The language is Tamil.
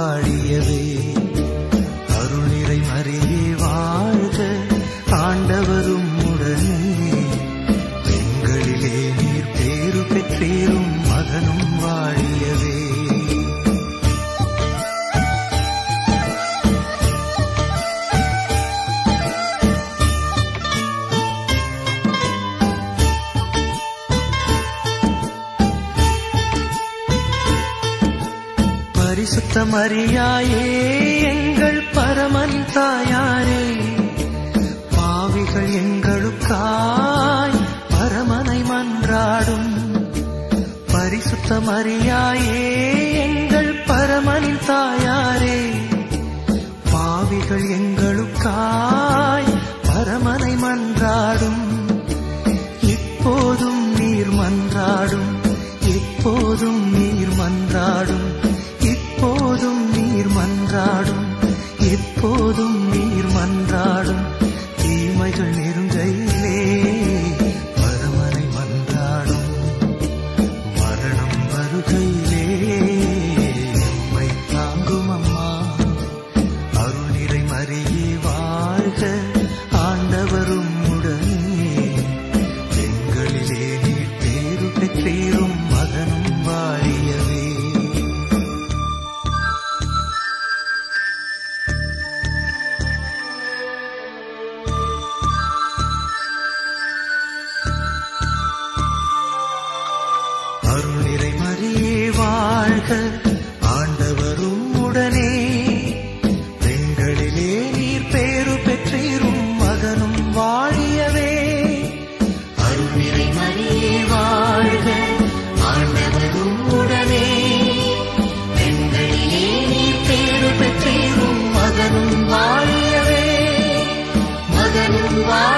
வாழியவே அருளிறை மறியே வாழ்க ஆண்டவரும் உடனே பெண்களிலே நீர் பேரு பெற்றேரும் மகனும் வாழியவே பரிசுத்த மரியாயே எங்கள் பரமன் தாயாரே பாவிகள் எங்களுக்காய் பரமனை மன்றாடும் பரிசுத்த மரியாயே எங்கள் பரமன் தாயாரே பாவிகள் எங்களுக்காய் பரமனை மன்றாடும் இப்போதும் நீர் மன்றாடும் எப்போதும் நீர் மன்றாடும் இப்போதும் நீர் மன்றாடும் எப்போதும் நீர் மன்றாடும் தீமைகள் நெருங்கையிலே பரமனை மன்றாடும் மரணம் வருகையிலே எம்மை தாங்கும் அம்மா அருள் நிறை மறியே வாழ்க ஆண்டவரும் உடனே பெண்களிலே நீர் பேரு பெற்றேரும் மகனும் வாழியவே அருள் நிறை மறியே வாழ்க ஆண்டவரும் உடனே பெண்களிலே நீர் பேரு பெற்றீரும் மகனும் வாழியவே அருள் நிறை மறியே வாழ்க ஆண்டவரும் உடனே பெண்களிலே நீர் பேரு பெற்றீரும் மகனும் வாழியவே மகனும் வாழியவே